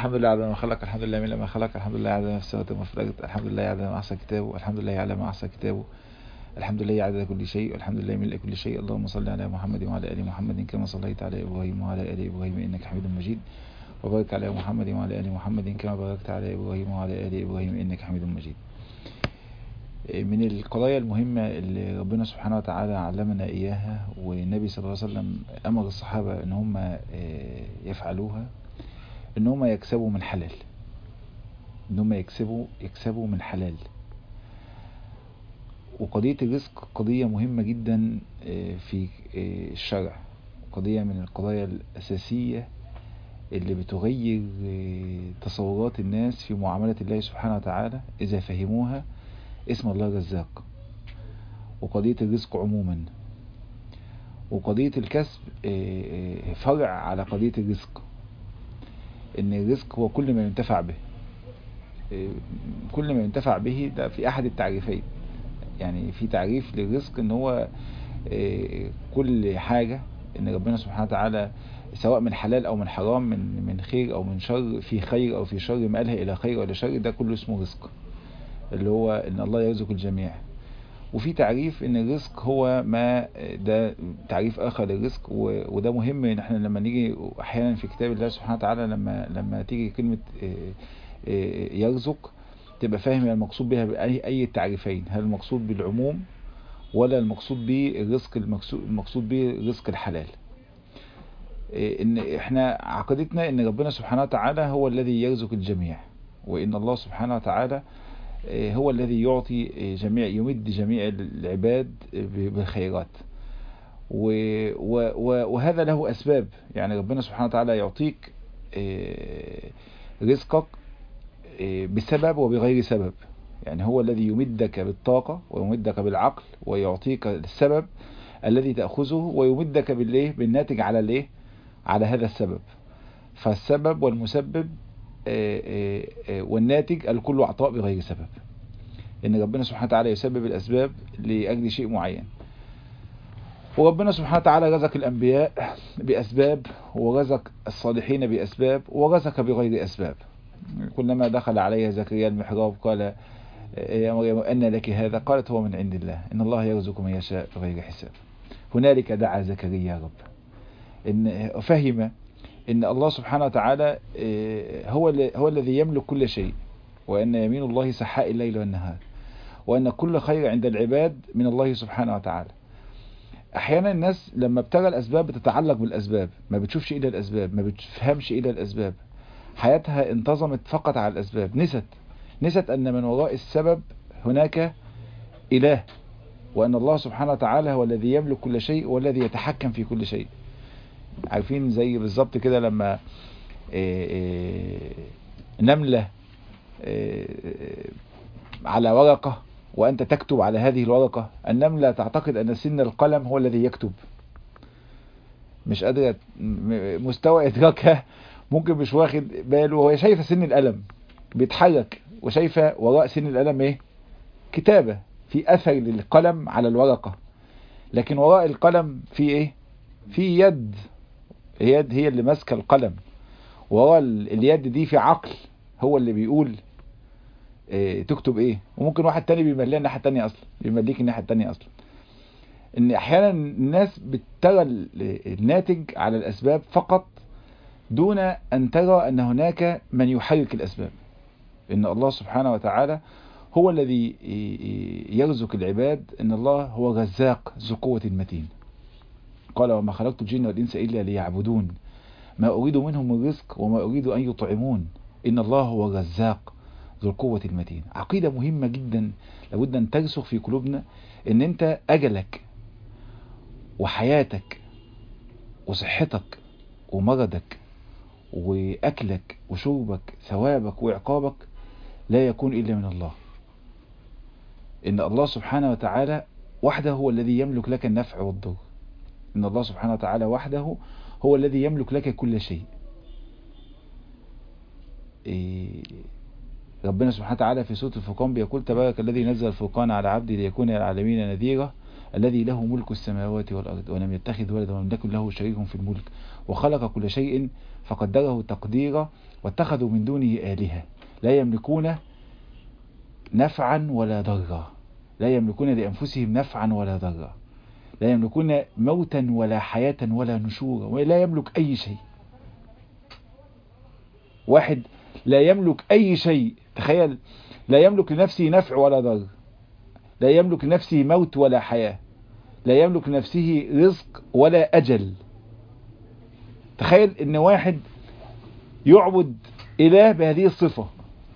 الحمد لله على ما خلق الحمد لله من ما خلق الحمد لله على ما في السماوات وما في الارض الحمد لله على ما احصى كتابه الحمد لله على ما احصى كتابه الحمد لله عدد كل شيء والحمد لله ملء كل شيء اللهم صل على محمد وعلى ال محمد كما صليت على ابراهيم وعلى ال ابراهيم انك حميد مجيد وبارك على محمد وعلى ال محمد كما باركت على ابراهيم وعلى ال ابراهيم انك حميد مجيد من القضايا المهمة اللي ربنا سبحانه وتعالى علمنا إياها والنبي صلى الله عليه وسلم أمر الصحابة إن هم يفعلوها إن هم يكسبوا من حلال إن هم يكسبوا يكسبوا من حلال وقضية الرزق قضية مهمة جدا في الشرع قضية من القضايا الأساسية اللي بتغير تصورات الناس في معاملة الله سبحانه وتعالى إذا فهموها اسم الله رزاق وقضية الرزق عموما وقضية الكسب فرع على قضية الرزق ان الرزق هو كل ما ينتفع به كل ما ينتفع به ده في احد التعريفين يعني في تعريف للرزق ان هو كل حاجة ان ربنا سبحانه وتعالى سواء من حلال او من حرام من من خير او من شر في خير او في شر مالها الى خير ولا شر ده كله اسمه رزق اللي هو ان الله يرزق الجميع وفي تعريف ان الرزق هو ما ده تعريف اخر للرزق وده مهم ان احنا لما نيجي احيانا في كتاب الله سبحانه وتعالى لما لما تيجي كلمة يرزق تبقى فاهم المقصود بها بأي أي التعريفين هل المقصود بالعموم ولا المقصود به الرزق المقصود به الرزق الحلال ان احنا عقيدتنا ان ربنا سبحانه وتعالى هو الذي يرزق الجميع وان الله سبحانه وتعالى هو الذي يعطي جميع يمد جميع العباد بالخيرات وهذا له أسباب يعني ربنا سبحانه وتعالى يعطيك رزقك بسبب وبغير سبب يعني هو الذي يمدك بالطاقة ويمدك بالعقل ويعطيك السبب الذي تأخذه ويمدك بالإيه بالناتج على الإيه على هذا السبب فالسبب والمسبب والناتج الكل عطاء بغير سبب ان ربنا سبحانه وتعالى يسبب الاسباب لاجل شيء معين وربنا سبحانه وتعالى رزق الانبياء باسباب ورزق الصالحين باسباب ورزق بغير اسباب كلما دخل عليها زكريا المحراب قال يا مريم ان لك هذا قالت هو من عند الله ان الله يرزق من يشاء بغير حساب هنالك دعا زكريا يا رب ان فهم ان الله سبحانه وتعالى هو هو الذي يملك كل شيء وان يمين الله سحاء الليل والنهار وان كل خير عند العباد من الله سبحانه وتعالى احيانا الناس لما بترى الاسباب بتتعلق بالاسباب ما بتشوفش الا الاسباب ما بتفهمش الا الاسباب حياتها انتظمت فقط على الاسباب نست نست ان من وراء السبب هناك اله وان الله سبحانه وتعالى هو الذي يملك كل شيء والذي يتحكم في كل شيء عارفين زي بالظبط كده لما نملة على ورقة وأنت تكتب على هذه الورقة النملة تعتقد أن سن القلم هو الذي يكتب مش قادرة مستوى إدراكها ممكن مش واخد باله وهي شايفة سن القلم بيتحرك وشايفة وراء سن القلم ايه كتابة في أثر للقلم على الورقة لكن وراء القلم في ايه في يد اليد هي اللي ماسكه القلم وراء اليد دي في عقل هو اللي بيقول إيه تكتب ايه وممكن واحد تاني بيمليها الناحيه التانية اصلا بيمليك الناحيه التانية اصلا ان احيانا الناس بترى الناتج على الاسباب فقط دون ان ترى ان هناك من يحرك الاسباب ان الله سبحانه وتعالى هو الذي يرزق العباد ان الله هو رزاق ذو قوه متين قال وما خلقت الجن والإنس إلا ليعبدون ما أريد منهم من رزق وما أريد أن يطعمون إن الله هو الرزاق ذو القوة المتين عقيدة مهمة جدا لابد أن ترسخ في قلوبنا إن أنت أجلك وحياتك وصحتك ومرضك وأكلك وشربك ثوابك وعقابك لا يكون إلا من الله إن الله سبحانه وتعالى وحده هو الذي يملك لك النفع والضر إن الله سبحانه وتعالى وحده هو الذي يملك لك كل شيء إيه ربنا سبحانه وتعالى في سورة الفرقان بيقول تبارك الذي نزل الفرقان على عبده ليكون للعالمين نذيرا الذي له ملك السماوات والأرض ولم يتخذ ولدا ولم يكن له شريك في الملك وخلق كل شيء فقدره تقديرا واتخذوا من دونه آلهة لا يملكون نفعا ولا ضرا لا يملكون لأنفسهم نفعا ولا ضرا لا يملكون موتا ولا حياة ولا نشورا ولا يملك أي شيء واحد لا يملك أي شيء تخيل لا يملك لنفسه نفع ولا ضر لا يملك لنفسه موت ولا حياة لا يملك لنفسه رزق ولا أجل تخيل ان واحد يعبد إله بهذه الصفة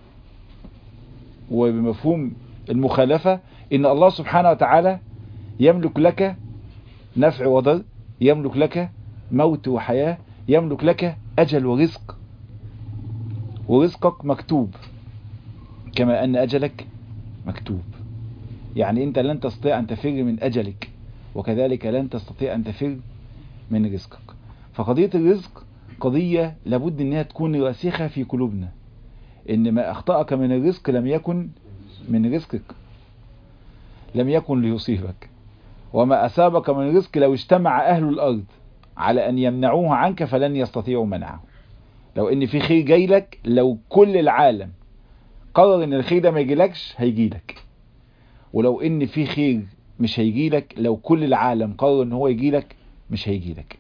وبمفهوم المخالفة ان الله سبحانه وتعالى يملك لك نفع وضر يملك لك موت وحياة يملك لك أجل ورزق ورزقك مكتوب كما أن أجلك مكتوب يعني أنت لن تستطيع أن تفر من أجلك وكذلك لن تستطيع أن تفر من رزقك فقضية الرزق قضية لابد أنها تكون راسخة في قلوبنا إن ما أخطأك من الرزق لم يكن من رزقك لم يكن ليصيبك وما أصابك من رزق لو اجتمع أهل الأرض على أن يمنعوه عنك فلن يستطيعوا منعه لو ان في خير جاي لك لو كل العالم قرر ان الخير ده ما يجيلكش هيجيلك ولو ان في خير مش هيجيلك لو كل العالم قرر ان هو يجيلك مش هيجيلك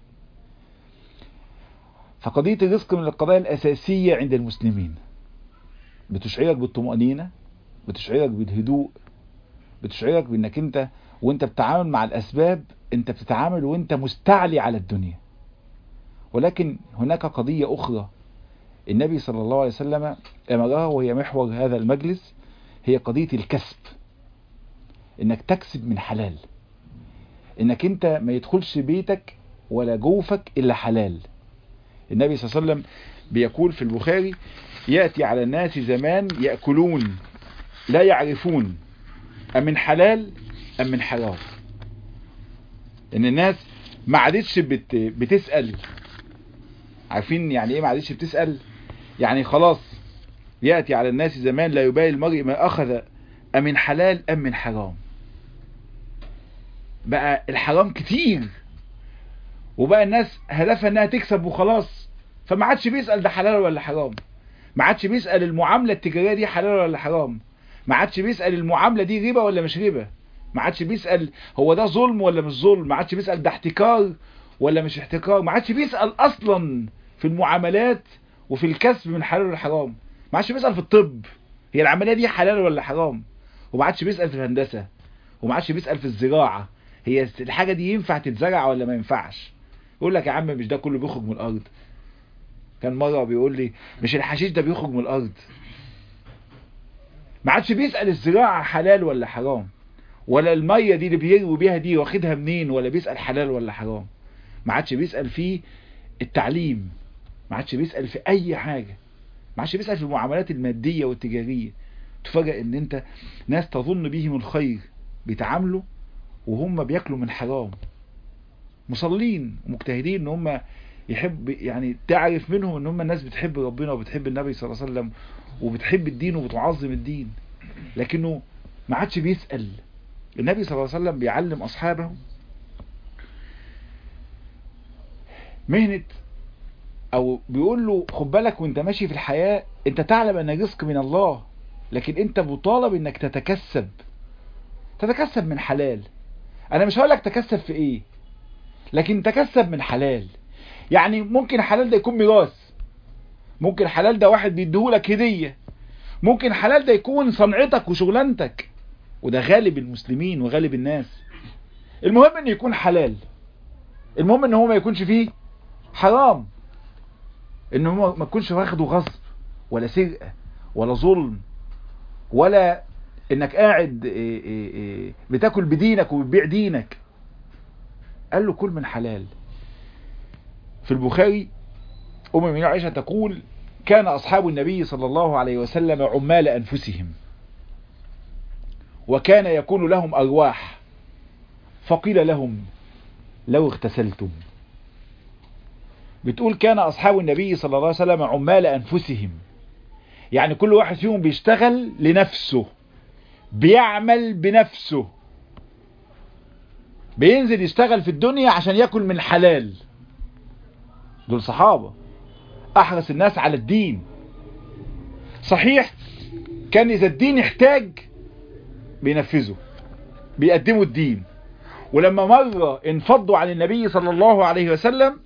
فقضية الرزق من القضايا الأساسية عند المسلمين بتشعرك بالطمأنينة بتشعرك بالهدوء بتشعرك بانك انت وانت بتتعامل مع الأسباب انت بتتعامل وانت مستعلي على الدنيا ولكن هناك قضية أخرى النبي صلى الله عليه وسلم أمرها وهي محور هذا المجلس هي قضية الكسب انك تكسب من حلال انك انت ما يدخلش بيتك ولا جوفك الا حلال النبي صلى الله عليه وسلم بيقول في البخاري يأتي على الناس زمان يأكلون لا يعرفون أم من حلال أم من حرام ان الناس ما عادتش بت... بتسأل عارفين يعني ايه ما عادتش بتسأل يعني خلاص يأتي على الناس زمان لا يبالي المرء ما أخذ أم من حلال أم من حرام بقى الحرام كتير وبقى الناس هدفها انها تكسب وخلاص فما عادش بيسأل ده حلال ولا حرام ما عادش بيسأل المعاملة التجارية دي حلال ولا حرام ما عادش بيسأل المعاملة دي ربا ولا مش ربا ما عادش بيسأل هو ده ظلم ولا مش ظلم ما عادش بيسأل ده احتكار ولا مش احتكار ما عادش بيسأل اصلا في المعاملات وفي الكسب من حلال ولا حرام ما عادش بيسأل في الطب هي العملية دي حلال ولا حرام وما عادش بيسأل في الهندسة وما عادش بيسأل في الزراعة هي الحاجة دي ينفع تتزرع ولا ما ينفعش يقول لك يا عم مش ده كله بيخرج من الارض كان مرة بيقول لي مش الحشيش ده بيخرج من الارض ما عادش بيسأل الزراعة حلال ولا حرام ولا المية دي اللي بيروي بيها دي واخدها منين ولا بيسأل حلال ولا حرام ما عادش بيسأل في التعليم ما عادش بيسأل في اي حاجة ما عادش بيسأل في المعاملات المادية والتجارية تفاجئ ان انت ناس تظن بهم الخير بيتعاملوا وهم بياكلوا من حرام مصلين ومجتهدين ان هم يحب يعني تعرف منهم ان هم الناس بتحب ربنا وبتحب النبي صلى الله عليه وسلم وبتحب الدين وبتعظم الدين لكنه ما عادش بيسأل النبي صلى الله عليه وسلم بيعلم اصحابه مهنة او بيقول له خد بالك وانت ماشي في الحياة انت تعلم ان الرزق من الله لكن انت مطالب انك تتكسب تتكسب من حلال انا مش هقول لك تكسب في ايه لكن تكسب من حلال يعني ممكن حلال ده يكون ميراث ممكن حلال ده واحد بيديهولك هدية ممكن حلال ده يكون صنعتك وشغلانتك وده غالب المسلمين وغالب الناس المهم ان يكون حلال المهم ان هو ما يكونش فيه حرام ان هو ما يكونش واخده غصب ولا سرقة ولا ظلم ولا انك قاعد إيه إيه إيه بتاكل بدينك وبتبيع دينك قال له كل من حلال في البخاري أم من عائشة تقول كان أصحاب النبي صلى الله عليه وسلم عمال أنفسهم وكان يكون لهم أرواح فقيل لهم لو اغتسلتم بتقول كان أصحاب النبي صلى الله عليه وسلم عمال أنفسهم يعني كل واحد فيهم بيشتغل لنفسه بيعمل بنفسه بينزل يشتغل في الدنيا عشان ياكل من حلال دول صحابة احرص الناس على الدين صحيح كان اذا الدين احتاج بينفذوا بيقدموا الدين ولما مرة انفضوا عن النبي صلى الله عليه وسلم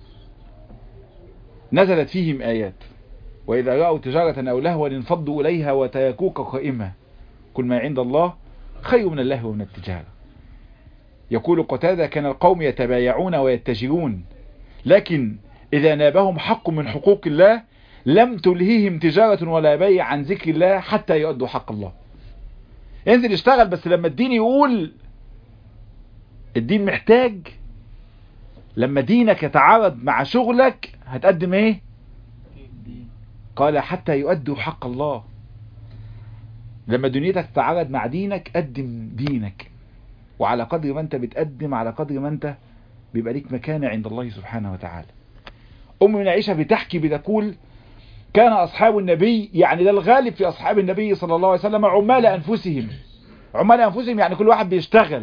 نزلت فيهم آيات وإذا رأوا تجارة أو لهوا انفضوا إليها وتركوك قائمة كل ما عند الله خير من اللهو ومن التجارة يقول قتادة كان القوم يتبايعون ويتجرون لكن إذا نابهم حق من حقوق الله لم تلهيهم تجارة ولا بيع عن ذكر الله حتى يؤدوا حق الله ينزل يشتغل بس لما الدين يقول الدين محتاج لما دينك يتعارض مع شغلك هتقدم ايه قال حتى يؤدوا حق الله لما دنيتك تتعارض مع دينك قدم دينك وعلى قدر ما انت بتقدم على قدر ما انت بيبقى ليك مكانة عند الله سبحانه وتعالى أم من عائشة بتحكي بتقول كان أصحاب النبي يعني ده الغالب في أصحاب النبي صلى الله عليه وسلم عمال أنفسهم عمال أنفسهم يعني كل واحد بيشتغل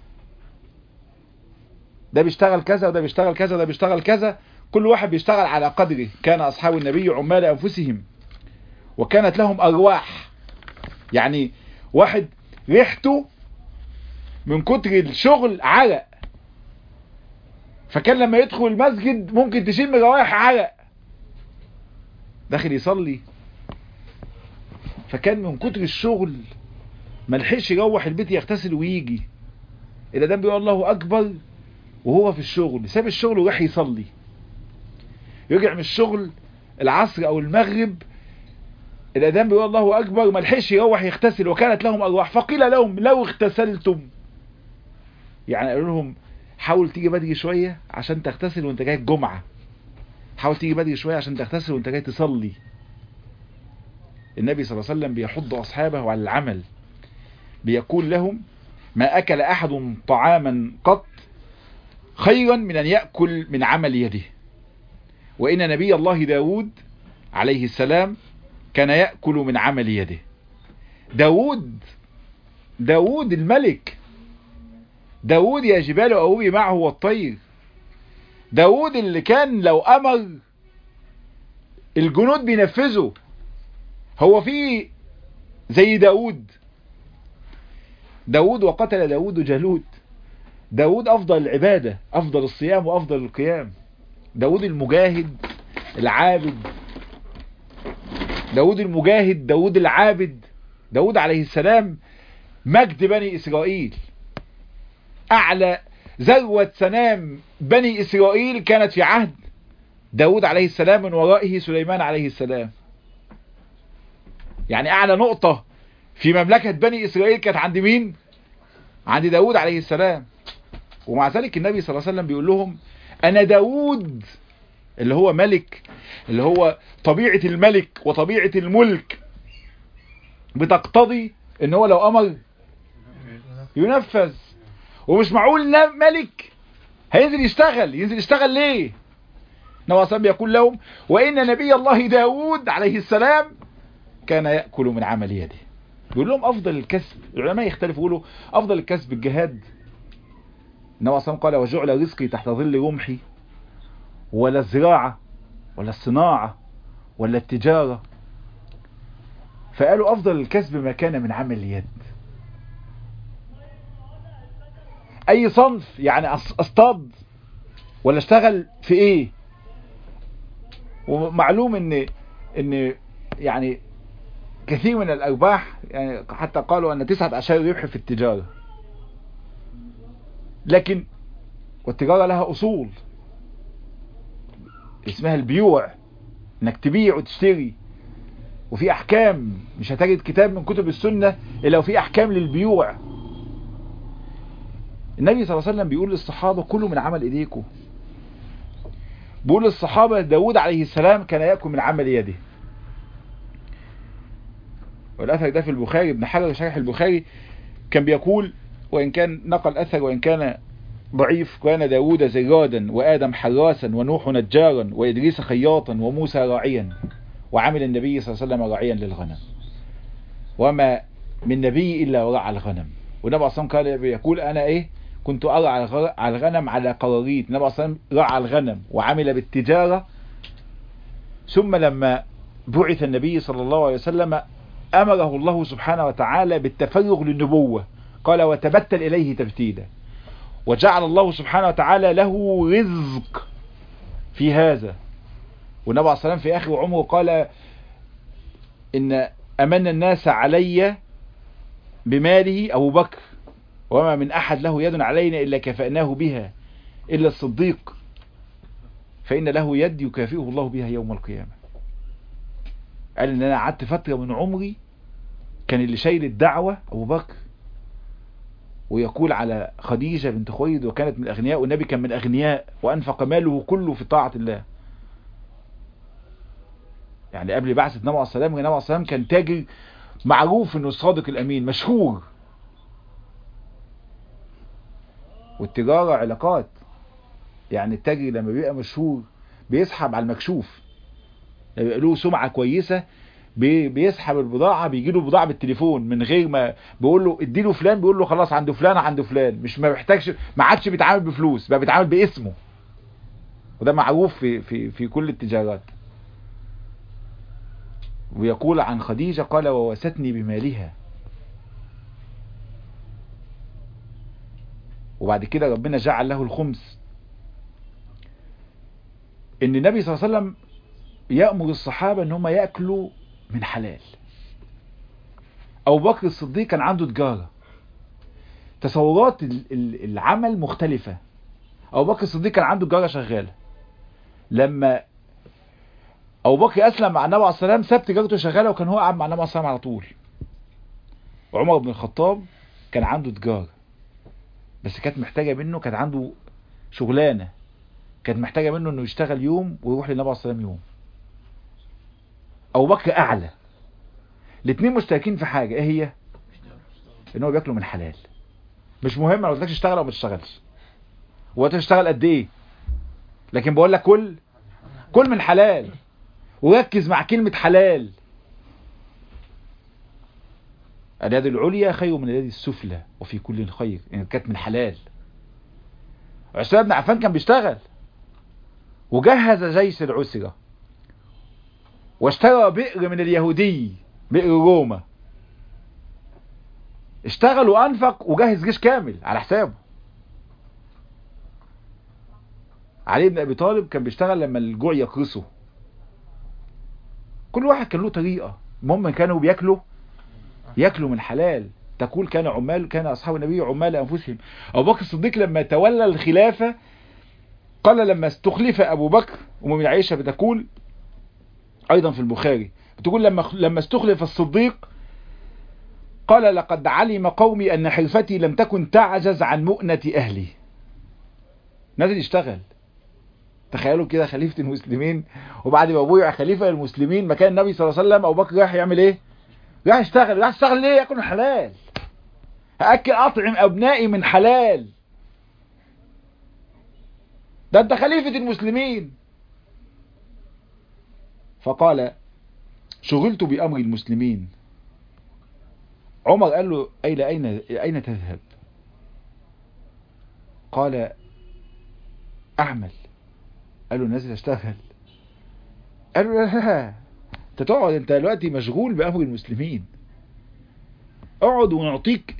ده بيشتغل كذا وده بيشتغل كذا وده بيشتغل كذا كل واحد بيشتغل على قدره كان أصحاب النبي عمال أنفسهم وكانت لهم أرواح يعني واحد ريحته من كتر الشغل عرق فكان لما يدخل المسجد ممكن تشم روائح عرق داخل يصلي فكان من كتر الشغل ملحقش يروح البيت يغتسل ويجي إلى ده بيقول الله أكبر وهو في الشغل ساب الشغل وراح يصلي يرجع من الشغل العصر أو المغرب الأذان بيقول الله أكبر ملحقش يروح يغتسل وكانت لهم أرواح فقيل لهم لو اغتسلتم يعني قالوا لهم حاول تيجي بدري شوية عشان تغتسل وانت جاي الجمعة حاول تيجي بدري شوية عشان تغتسل وانت جاي تصلي النبي صلى الله عليه وسلم بيحض أصحابه على العمل بيقول لهم ما أكل أحد طعاما قط خيرا من أن يأكل من عمل يده وإن نبي الله داود عليه السلام كان يأكل من عمل يده داود داود الملك داود يا جبال أوبي معه والطير داود اللي كان لو أمر الجنود بينفذوا هو في زي داود داود وقتل داود جالوت داود أفضل العبادة أفضل الصيام وأفضل القيام داود المجاهد العابد داود المجاهد داود العابد داود عليه السلام مجد بني إسرائيل أعلى ذروة سنام بني إسرائيل كانت في عهد داود عليه السلام من ورائه سليمان عليه السلام يعني أعلى نقطة في مملكة بني إسرائيل كانت عند مين عند داود عليه السلام ومع ذلك النبي صلى الله عليه وسلم بيقول لهم أنا داود اللي هو ملك اللي هو طبيعة الملك وطبيعة الملك بتقتضي ان هو لو امر ينفذ ومش معقول ملك هينزل يشتغل ينزل يشتغل ليه نبي صلى بيقول لهم وان نبي الله داود عليه السلام كان يأكل من عمل يده بيقول لهم افضل الكسب العلماء يختلفوا يقولوا افضل الكسب الجهاد النبي صلى قال وجعل رزقي تحت ظل رمحي ولا الزراعة ولا الصناعة ولا التجارة فقالوا أفضل الكسب ما كان من عمل اليد أي صنف يعني أصطاد ولا اشتغل في إيه ومعلوم إن إن يعني كثير من الأرباح يعني حتى قالوا أن تسعة أشهر ربح في التجارة لكن والتجارة لها أصول اسمها البيوع انك تبيع وتشتري وفي احكام مش هتجد كتاب من كتب السنة الا وفي احكام للبيوع النبي صلى الله عليه وسلم بيقول للصحابة كلوا من عمل ايديكم بيقول للصحابة داود عليه السلام كان يأكل من عمل يده والأثر ده في البخاري ابن حجر شرح البخاري كان بيقول وإن كان نقل أثر وإن كان ضعيف كان داود زرادا وآدم حراسا ونوح نجارا وإدريس خياطا وموسى راعيا وعمل النبي صلى الله عليه وسلم راعيا للغنم وما من نبي إلا ورعى الغنم والنبي صلى الله عليه وسلم يقول أنا إيه كنت أرى على الغنم على قراريط النبي صلى الله عليه وسلم رعى الغنم وعمل بالتجارة ثم لما بعث النبي صلى الله عليه وسلم أمره الله سبحانه وتعالى بالتفرغ للنبوة قال وتبتل إليه تبتيلا وجعل الله سبحانه وتعالى له رزق في هذا والنبي عليه الصلاة والسلام في آخر عمره قال إن أمن الناس علي بماله أبو بكر وما من أحد له يد علينا إلا كفأناه بها إلا الصديق فإن له يد يكافئه الله بها يوم القيامة قال إن أنا قعدت فترة من عمري كان اللي شايل الدعوة أبو بكر ويقول على خديجة بنت خويلد وكانت من الأغنياء والنبي كان من الأغنياء وأنفق ماله كله في طاعة الله يعني قبل بعثة النبي عليه السلام النبي عليه السلام كان تاجر معروف انه الصادق الامين مشهور والتجارة علاقات يعني التاجر لما بيبقى مشهور بيسحب على المكشوف لما بيبقى له سمعة كويسة بيسحب البضاعة بيجي له بضاعة بالتليفون من غير ما بيقول له اديله فلان بيقول له خلاص عنده فلان عنده فلان مش ما بيحتاجش ما عادش بيتعامل بفلوس بقى بيتعامل باسمه وده معروف في في في كل التجارات ويقول عن خديجة قال ووستني بمالها وبعد كده ربنا جعل له الخمس ان النبي صلى الله عليه وسلم يأمر الصحابة ان هم يأكلوا من حلال ابو بكر الصديق كان عنده تجارة تصورات العمل مختلفة ابو بكر الصديق كان عنده تجارة شغالة لما ابو بكر اسلم مع النبي عليه الصلاه والسلام ساب تجارته شغاله وكان هو قاعد مع النبي عليه الصلاه والسلام على طول عمر بن الخطاب كان عنده تجاره بس كانت محتاجه منه كان عنده شغلانه كانت محتاجه منه انه يشتغل يوم ويروح للنبي عليه الصلاه والسلام يوم ابو بكر اعلى الاثنين مشتركين في حاجه ايه هي ان هو بياكلوا من حلال مش مهم لو قلتلكش تشتغل او ما تشتغلش هو تشتغل قد ايه لكن بقول لك كل كل من حلال وركز مع كلمة حلال اليد العليا خير من اليد السفلى وفي كل خير يعني كانت من حلال عثمان بن عفان كان بيشتغل وجهز جيش العسرة واشترى بئر من اليهودي بئر روما اشتغل وانفق وجهز جيش كامل على حسابه علي بن ابي طالب كان بيشتغل لما الجوع يقرصه كل واحد كان له طريقة المهم كانوا بياكلوا ياكلوا من حلال تقول كان عمال كان أصحاب النبي عمال أنفسهم أبو بكر الصديق لما تولى الخلافة قال لما استخلف أبو بكر أم عائشة بتقول أيضا في البخاري بتقول لما لما استخلف الصديق قال لقد علم قومي أن حرفتي لم تكن تعجز عن مؤنة أهلي نازل يشتغل تخيلوا كده خليفة المسلمين وبعد ما ابويا خليفة المسلمين مكان النبي صلى الله عليه وسلم ابو بكر رايح يعمل ايه رايح يشتغل رايح يشتغل ليه ياكل من حلال هاكل اطعم ابنائي من حلال ده انت خليفة المسلمين فقال شغلت بامر المسلمين عمر قال له اين اين اين تذهب قال اعمل قال له نازل اشتغل قال له لا انت تقعد انت دلوقتي مشغول بامر المسلمين اقعد ونعطيك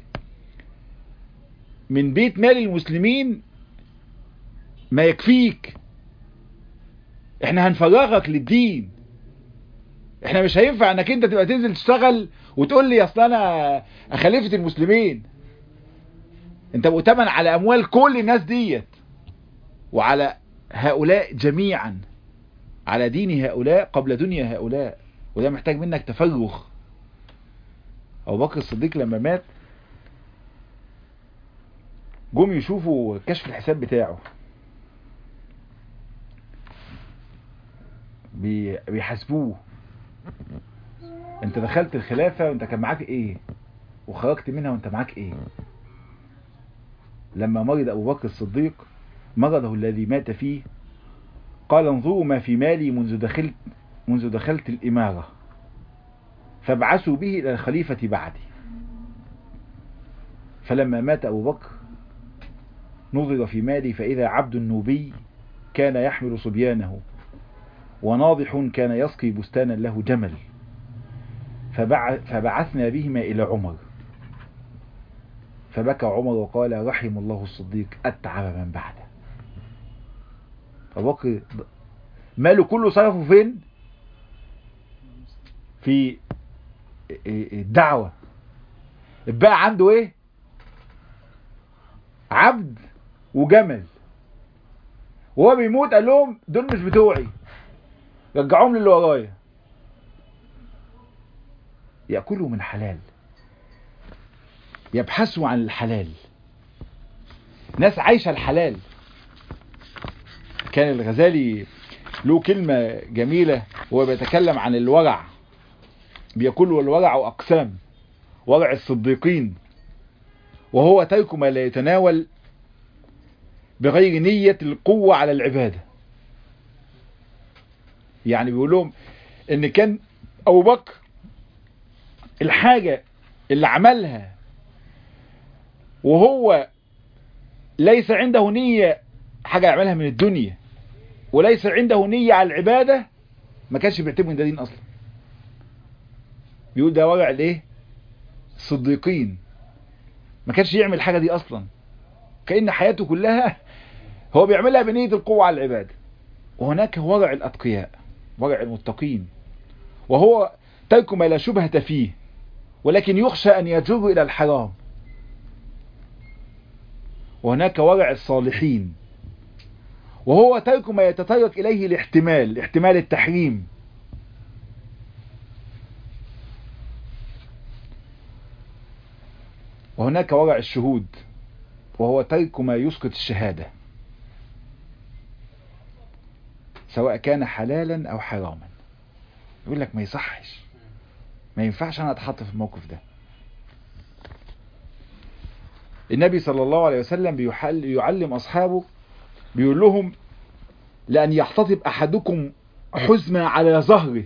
من بيت مال المسلمين ما يكفيك احنا هنفرغك للدين احنا مش هينفع انك انت تبقى تنزل تشتغل وتقول لي اصل انا خليفة المسلمين انت مؤتمن على اموال كل الناس ديت وعلى هؤلاء جميعا على دين هؤلاء قبل دنيا هؤلاء وده محتاج منك تفرغ ابو بكر الصديق لما مات جم يشوفوا كشف الحساب بتاعه بيحاسبوه انت دخلت الخلافة وانت كان معاك ايه وخرجت منها وانت معاك ايه لما مرض ابو بكر الصديق مرضه الذي مات فيه قال انظروا ما في مالي منذ دخلت منذ دخلت الإمارة فابعثوا به إلى الخليفة بعدي فلما مات أبو بكر نظر في مالي فإذا عبد نوبي كان يحمل صبيانه وناضح كان يسقي بستانا له جمل فبعثنا بهما إلى عمر فبكى عمر وقال رحم الله الصديق أتعب من بعده أبو بكر ماله كله صرفه فين في الدعوة بقى عنده ايه عبد وجمل وهو بيموت قال لهم دول مش بتوعي رجعوهم للي ورايا يأكلوا من حلال يبحثوا عن الحلال ناس عايشة الحلال كان الغزالي له كلمة جميلة وهو بيتكلم عن الورع بيقول والورع أقسام ورع الصديقين وهو ترك ما لا يتناول بغير نية القوة على العبادة يعني بيقول لهم ان كان ابو بكر الحاجة اللي عملها وهو ليس عنده نية حاجة يعملها من الدنيا وليس عنده نية على العبادة ما كانش بيعتبر ده دين اصلا بيقول ده ورع الايه الصديقين ما كانش يعمل الحاجة دي اصلا كأن حياته كلها هو بيعملها بنية القوة على العبادة وهناك ورع الأتقياء ورع المتقين وهو ترك ما لا شبهة فيه ولكن يخشى أن يجر إلى الحرام وهناك ورع الصالحين وهو ترك ما يتطرق إليه الاحتمال احتمال التحريم وهناك ورع الشهود وهو ترك ما يسقط الشهادة سواء كان حلالا أو حراما يقول لك ما يصحش ما ينفعش أنا أتحط في الموقف ده النبي صلى الله عليه وسلم بيحل يعلم أصحابه بيقول لهم لأن يحتطب أحدكم حزمة على ظهره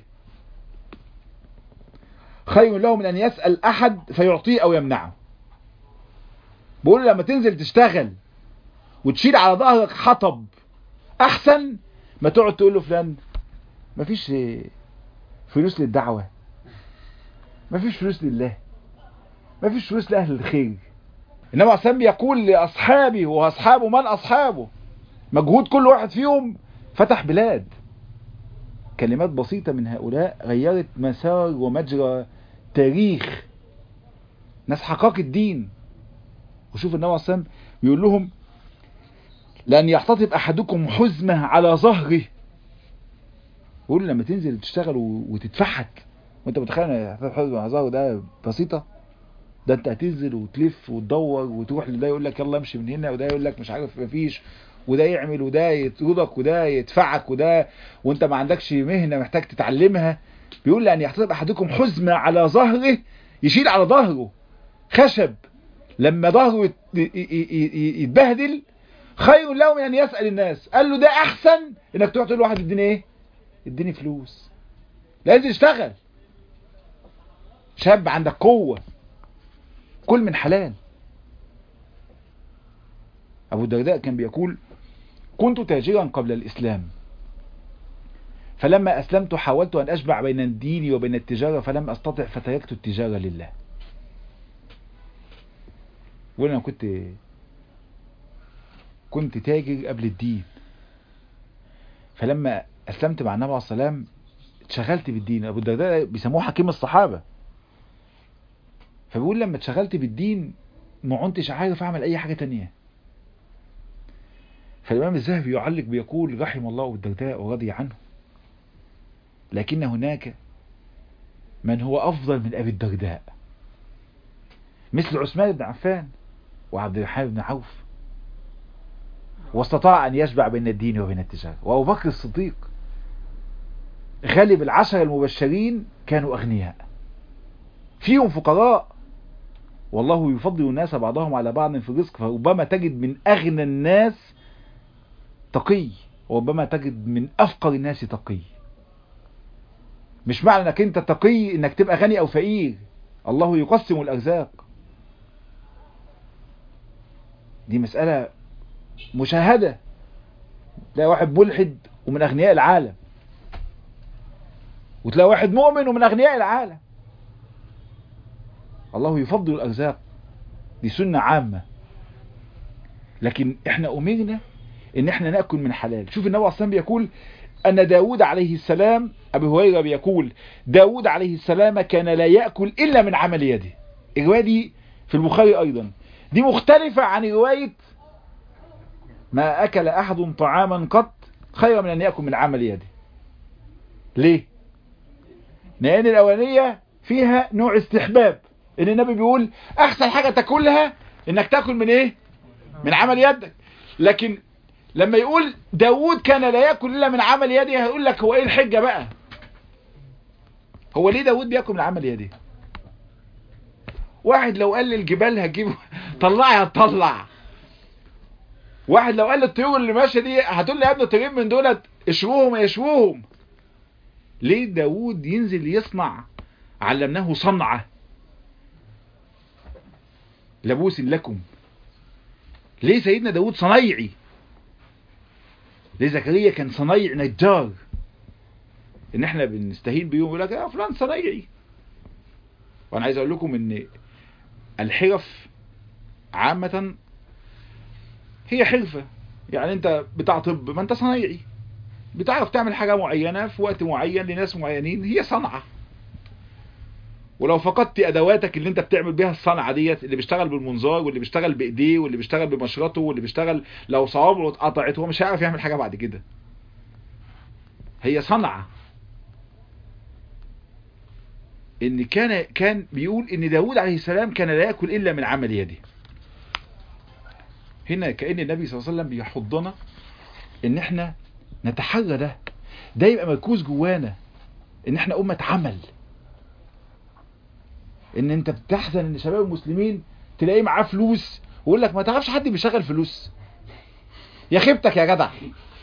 خير له من أن يسأل أحد فيعطيه أو يمنعه بقول لما تنزل تشتغل وتشيل على ظهرك حطب أحسن ما تقعد تقول له فلان مفيش فلوس للدعوة مفيش فلوس لله مفيش فلوس لأهل الخير إنما عسام بيقول لأصحابي وأصحابه من أصحابه مجهود كل واحد فيهم فتح بلاد كلمات بسيطة من هؤلاء غيرت مسار ومجرى تاريخ ناس حقاق الدين وشوف النبي عليه الصلاة بيقول لهم لأن يحتطب أحدكم حزمة على ظهره يقول لما تنزل تشتغل وتتفحت وانت متخيل ان حزمة على ظهره ده بسيطة ده انت هتنزل وتلف وتدور وتروح لده يقول لك يلا امشي من هنا وده يقول لك مش عارف مفيش وده يعمل وده يطردك وده يدفعك وده وانت ما عندكش مهنة محتاج تتعلمها بيقول لأن يحتطب أحدكم حزمة على ظهره يشيل على ظهره خشب لما ظهره يتبهدل خير له من ان يسأل الناس قال له ده احسن انك تروح تقول لواحد اديني ايه اديني فلوس لازم يشتغل شاب عندك قوة كل من حلال ابو الدرداء كان بيقول كنت تاجرا قبل الاسلام فلما اسلمت حاولت ان اشبع بين الدين وبين التجارة فلم استطع فتركت التجارة لله وانا كنت كنت تاجر قبل الدين فلما اسلمت مع النبي عليه السلام اتشغلت بالدين ابو الدرداء بيسموه حكيم الصحابه فبيقول لما اتشغلت بالدين ما كنتش عارف اعمل اي حاجه تانية فالامام الذهبي يعلق بيقول رحم الله ابو الدرداء ورضي عنه لكن هناك من هو افضل من ابي الدرداء مثل عثمان بن عفان وعبد الرحمن بن عوف واستطاع أن يشبع بين الدين وبين التجارة وأبو بكر الصديق غالب العشر المبشرين كانوا أغنياء فيهم فقراء والله يفضل الناس بعضهم على بعض في الرزق فربما تجد من أغنى الناس تقي وربما تجد من أفقر الناس تقي مش معنى انك انت تقي انك تبقى غني او فقير الله يقسم الارزاق دي مسألة مشاهدة تلاقي واحد ملحد ومن أغنياء العالم وتلاقي واحد مؤمن ومن أغنياء العالم الله يفضل الأرزاق دي سنة عامة لكن احنا أمرنا ان احنا نأكل من حلال شوف النبي عليه الصلاة بيقول أن داود عليه السلام أبي هريرة بيقول داود عليه السلام كان لا يأكل إلا من عمل يده الرواية دي في البخاري أيضا دي مختلفة عن رواية ما أكل أحد طعاما قط خير من أن يأكل من عمل يده ليه لأن الأولانية فيها نوع استحباب ان النبي بيقول احسن حاجة تاكلها انك تاكل من ايه من عمل يدك لكن لما يقول داود كان لا ياكل الا من عمل يده هيقول لك هو ايه الحجة بقى هو ليه داود بياكل من عمل يده واحد لو قال للجبال هتجيب طلعي هتطلع واحد لو قال للطيور اللي ماشيه دي هتقول لي يا ابني الطيورين من دولت اشوهم يشوهم ليه داود ينزل يصنع علمناه صنعه لبوس لكم ليه سيدنا داود صنيعي ليه زكريا كان صنيع نجار ان احنا بنستهين بيهم يقول لك يا فلان صنيعي وانا عايز اقول لكم ان الحرف عامة هي حرفة يعني انت بتاع طب ما انت صنيعي بتعرف تعمل حاجة معينة في وقت معين لناس معينين هي صنعة ولو فقدت ادواتك اللي انت بتعمل بيها الصنعه ديت اللي بيشتغل بالمنظار واللي بيشتغل بايديه واللي بيشتغل بمشرطه واللي بيشتغل لو صوابعه اتقطعت هو مش هيعرف يعمل حاجه بعد كده هي صنعه ان كان كان بيقول ان داود عليه السلام كان لا ياكل الا من عمل يده هنا كان النبي صلى الله عليه وسلم بيحضنا ان احنا نتحرى ده ده يبقى مركوز جوانا ان احنا امه عمل ان انت بتحزن ان شباب المسلمين تلاقيه معاه فلوس ويقول لك ما تعرفش حد بيشغل فلوس يا خيبتك يا جدع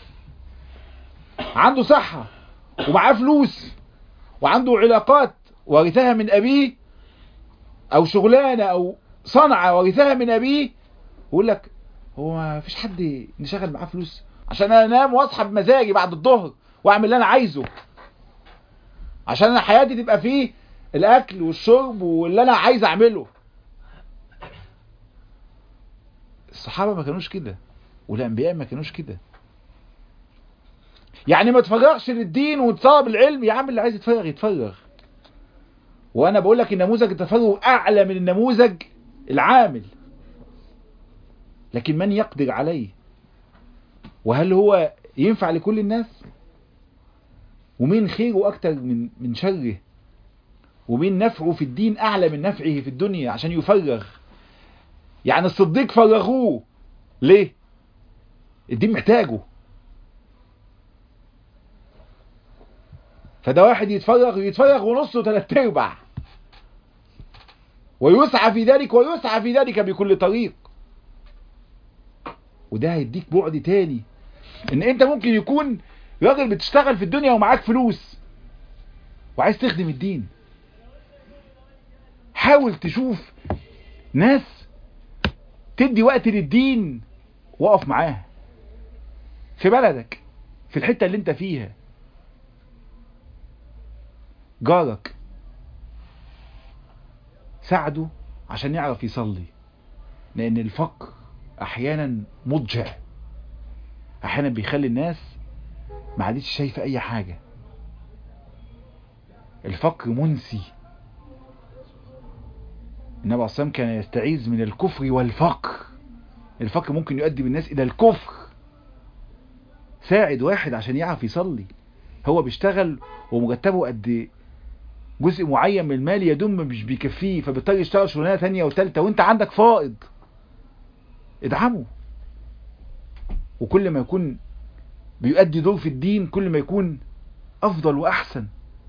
عنده صحة ومعاه فلوس وعنده علاقات ورثها من ابيه او شغلانة او صنعة ورثها من ابيه ويقول لك هو ما فيش حد نشغل معاه فلوس عشان انا انام واصحى بمزاجي بعد الظهر واعمل اللي انا عايزه عشان انا حياتي تبقى فيه الاكل والشرب واللي انا عايز اعمله الصحابة ما كانوش كده والانبياء ما كانوش كده يعني ما تفرغش للدين وتصاب العلم يا عم اللي عايز يتفرغ يتفرغ وانا بقول لك النموذج التفرغ اعلى من النموذج العامل لكن من يقدر عليه وهل هو ينفع لكل الناس ومين خيره اكتر من من شره ومين نفعه في الدين اعلى من نفعه في الدنيا عشان يفرغ يعني الصديق فرغوه ليه الدين محتاجه فده واحد يتفرغ يتفرغ ونص وثلاث ارباع ويسعى في ذلك ويسعى في ذلك بكل طريق وده هيديك بعد تاني ان انت ممكن يكون راجل بتشتغل في الدنيا ومعاك فلوس وعايز تخدم الدين حاول تشوف ناس تدي وقت للدين وقف معاها في بلدك في الحتة اللي انت فيها جارك ساعده عشان يعرف يصلي لان الفقر احيانا مضجع احيانا بيخلي الناس ما عادتش شايفه اي حاجه الفقر منسي النبي عليه الصلاه كان يستعيذ من الكفر والفقر الفقر ممكن يؤدي بالناس الى الكفر ساعد واحد عشان يعرف يصلي هو بيشتغل ومرتبه قد جزء معين من المال يدم مش بيكفيه فبيضطر يشتغل شغلانه ثانيه وثالثه وانت عندك فائض ادعمه وكل ما يكون بيؤدي دور في الدين كل ما يكون افضل واحسن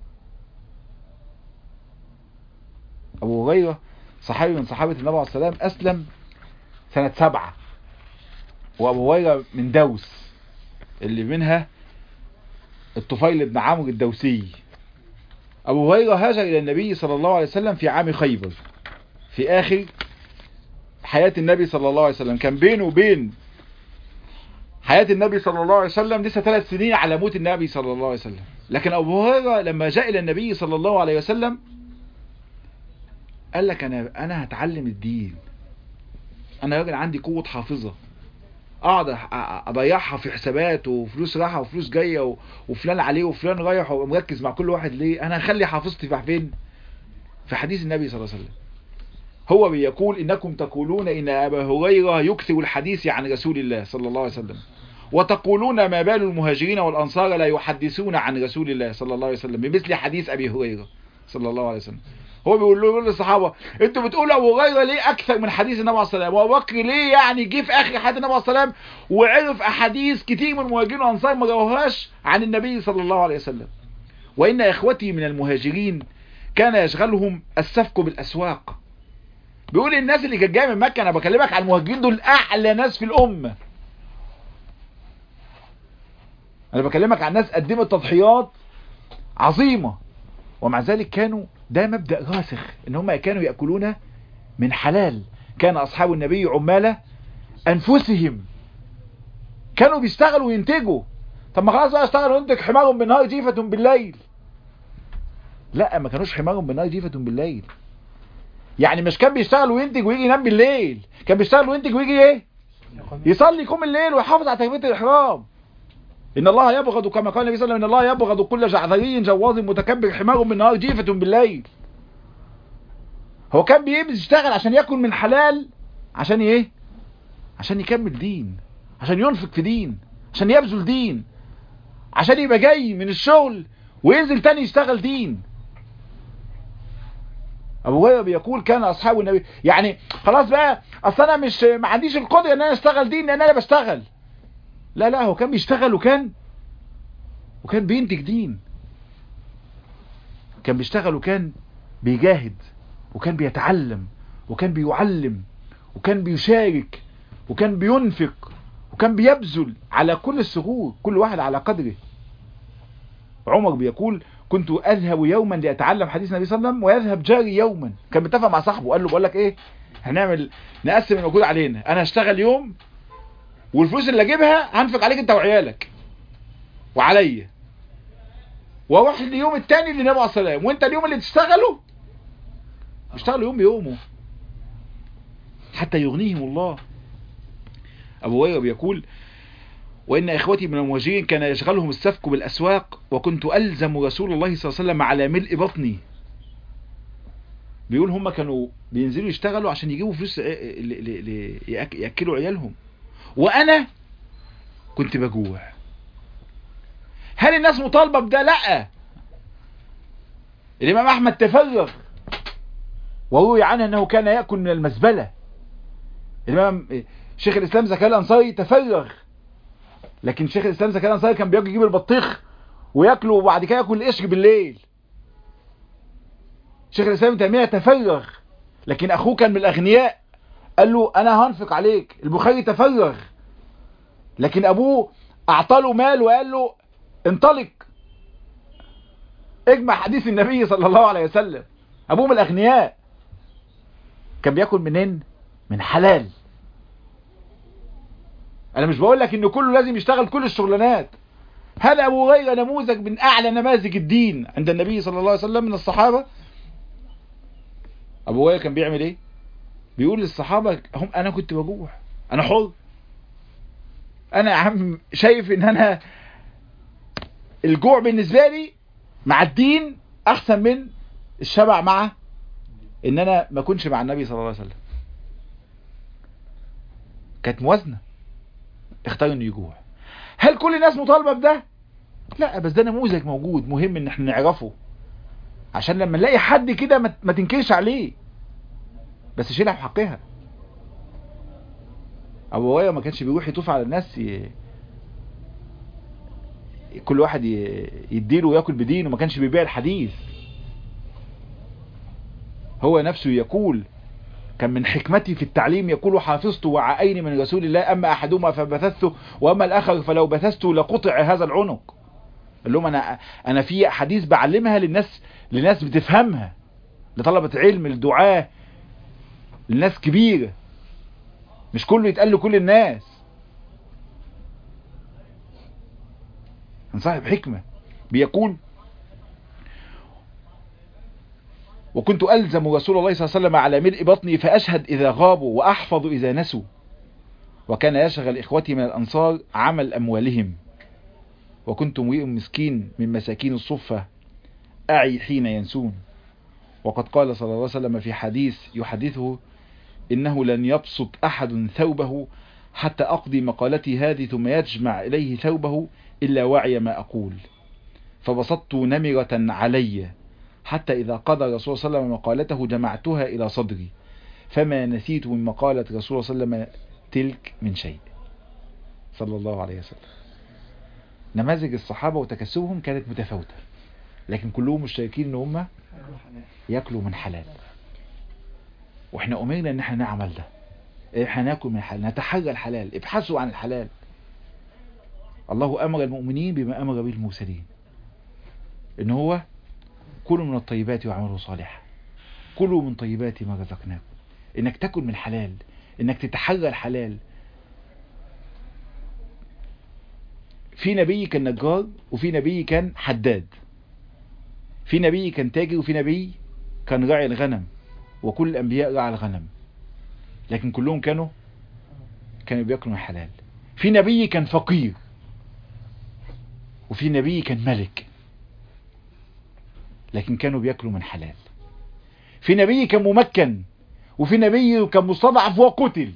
ابو هريره صحابي من صحابه النبي عليه السلام اسلم سنه سبعة وابو هريره من دوس اللي منها الطفيل بن عمرو الدوسي ابو هريره هاجر الى النبي صلى الله عليه وسلم في عام خيبر في اخر حياة النبي صلى الله عليه وسلم كان بينه وبين حياة النبي صلى الله عليه وسلم لسه ثلاث سنين على موت النبي صلى الله عليه وسلم لكن أبو هريرة لما جاء إلى النبي صلى الله عليه وسلم قال لك أنا أنا هتعلم الدين أنا راجل عندي قوة حافظة اقعد اضيعها في حسابات وفلوس رايحه وفلوس جايه وفلان عليه وفلان رايح ومركز مع كل واحد ليه انا هخلي حافظتي في فين في حديث النبي صلى الله عليه وسلم هو بيقول انكم تقولون ان ابا هريره يكثر الحديث عن رسول الله صلى الله عليه وسلم وتقولون ما بال المهاجرين والانصار لا يحدثون عن رسول الله صلى الله عليه وسلم بمثل حديث ابي هريره صلى الله عليه وسلم هو بيقول له للصحابه انتوا بتقولوا ابو هريره ليه اكثر من حديث النبي عليه الصلاه والسلام وابو بكر ليه يعني جه في اخر حياه النبي عليه الصلاه والسلام وعرف احاديث كتير من المهاجرين والانصار ما جاوهاش عن النبي صلى الله عليه وسلم وان اخوتي من المهاجرين كان يشغلهم السفك بالاسواق بيقول الناس اللي كانت جايه من مكه انا بكلمك عن المهاجرين دول اعلى ناس في الامه انا بكلمك عن ناس قدمت تضحيات عظيمه ومع ذلك كانوا ده مبدأ راسخ ان هم كانوا يأكلون من حلال كان اصحاب النبي عمالة انفسهم كانوا بيشتغلوا وينتجوا طب ما خلاص بقى اشتغلوا وينتج حمار بالنهار جيفة بالليل لا ما كانوش حمار بالنهار جيفة بالليل يعني مش كان بيشتغل وينتج ويجي ينام بالليل كان بيشتغل وينتج ويجي ايه يصلي يقوم الليل ويحافظ على تكبيره الاحرام إن الله يبغض كما قال النبي صلى الله عليه وسلم إن الله يبغض كل جعذري جواظ متكبر حمار بالنهار جيفة بالليل هو كان بيشتغل عشان ياكل من حلال عشان ايه عشان يكمل دين عشان ينفق في دين عشان يبذل دين عشان يبقى جاي من الشغل وينزل تاني يشتغل دين ابو هريره بيقول كان اصحاب النبي يعني خلاص بقى اصل انا مش ما عنديش القدره ان انا اشتغل دين لان انا بشتغل لا لا هو كان بيشتغل وكان وكان بينتج دين كان بيشتغل وكان بيجاهد وكان بيتعلم وكان بيعلم وكان بيشارك وكان بينفق وكان بيبذل على كل السهول كل واحد على قدره عمر بيقول كنت اذهب يوما لاتعلم حديث النبي صلى الله عليه وسلم ويذهب جاري يوما كان متفق مع صاحبه قال له بقول لك ايه هنعمل نقسم الموجود علينا انا هشتغل يوم والفلوس اللي اجيبها هنفق عليك انت وعيالك وعليا واروح اليوم التاني للنبي عليه الصلاه والسلام وانت اليوم اللي تشتغله اشتغلوا يوم بيومه حتى يغنيهم الله ابو هريره بيقول وإن إخوتي من المهاجرين كان يشغلهم السفك بالأسواق وكنت ألزم رسول الله صلى الله عليه وسلم على ملء بطني بيقول هم كانوا بينزلوا يشتغلوا عشان يجيبوا فلوس يأكلوا عيالهم وأنا كنت بجوع هل الناس مطالبة بده لا الإمام أحمد تفرغ وروي عنه أنه كان يأكل من المزبلة الإمام شيخ الإسلام زكاة الأنصاري تفرغ لكن شيخ الإسلام زكاة الأنصاري كان بيجي يجيب البطيخ وياكله وبعد كده ياكل القشر بالليل شيخ الإسلام تيمية تفرغ لكن أخوه كان من الأغنياء قال له أنا هنفق عليك البخاري تفرغ لكن أبوه أعطاله مال وقال له انطلق اجمع حديث النبي صلى الله عليه وسلم أبوه من الأغنياء كان بياكل منين من حلال انا مش بقول لك ان كله لازم يشتغل كل الشغلانات هذا ابو هريره نموذج من اعلى نماذج الدين عند النبي صلى الله عليه وسلم من الصحابه ابو هريره كان بيعمل ايه بيقول للصحابه هم انا كنت بجوع انا حر انا يا عم شايف ان انا الجوع بالنسبه لي مع الدين احسن من الشبع مع ان انا ما اكونش مع النبي صلى الله عليه وسلم كانت موازنه اختار انه يجوع هل كل الناس مطالبة بده لا بس ده نموذج موجود مهم ان احنا نعرفه عشان لما نلاقي حد كده ما تنكرش عليه بس شيلها في حقها ابو هريره ما كانش بيروح يطوف على الناس ي... كل واحد ي... يديله وياكل بدينه ما كانش بيبيع الحديث هو نفسه يقول كان من حكمتي في التعليم يقول حافظت وعائين من رسول الله أما أحدهما فبثثته وأما الآخر فلو بثثته لقطع هذا العنق قال لهم أنا, أنا في حديث بعلمها للناس لناس بتفهمها لطلبة علم الدعاة للناس كبيرة مش كله يتقال لكل الناس كان صاحب حكمة بيقول وكنت ألزم رسول الله صلى الله عليه وسلم على ملء بطني فأشهد إذا غابوا وأحفظ إذا نسوا وكان يشغل إخوتي من الأنصار عمل أموالهم وكنت امرئ مسكين من مساكين الصفة أعي حين ينسون وقد قال صلى الله عليه وسلم في حديث يحدثه إنه لن يبسط أحد ثوبه حتى أقضي مقالتي هذه ثم يجمع إليه ثوبه إلا وعي ما أقول فبسطت نمرة علي حتى إذا قضى رسول صلى الله عليه وسلم مقالته جمعتها إلى صدري فما نسيت من مقالة رسول صلى الله عليه وسلم تلك من شيء صلى الله عليه وسلم نماذج الصحابة وتكسبهم كانت متفاوتة لكن كلهم مشتركين ان هم ياكلوا من حلال واحنا امرنا ان احنا نعمل ده احنا ناكل من الحلال نتحرى الحلال ابحثوا عن الحلال الله امر المؤمنين بما امر به المرسلين ان هو كلوا من الطيبات واعملوا صالحا كلوا من طيبات ما رزقناكم انك تاكل من الحلال انك تتحرى الحلال في نبي كان نجار وفي نبي كان حداد في نبي كان تاجر وفي نبي كان راعي الغنم وكل الانبياء راعى الغنم لكن كلهم كانوا كانوا بياكلوا من الحلال في نبي كان فقير وفي نبي كان ملك لكن كانوا بياكلوا من حلال في نبي كان ممكن وفي نبي كان مستضعف وقتل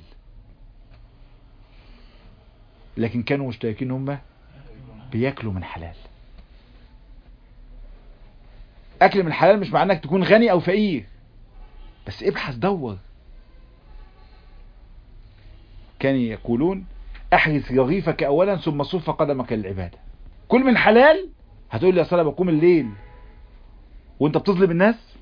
لكن كانوا مشتركين هم بياكلوا من حلال اكل من الحلال مش معناه انك تكون غني او فقير بس ابحث دور كانوا يقولون احرث رغيفك اولا ثم صف قدمك للعباده كل من حلال هتقول لي يا صلاه بقوم الليل وانت بتظلم الناس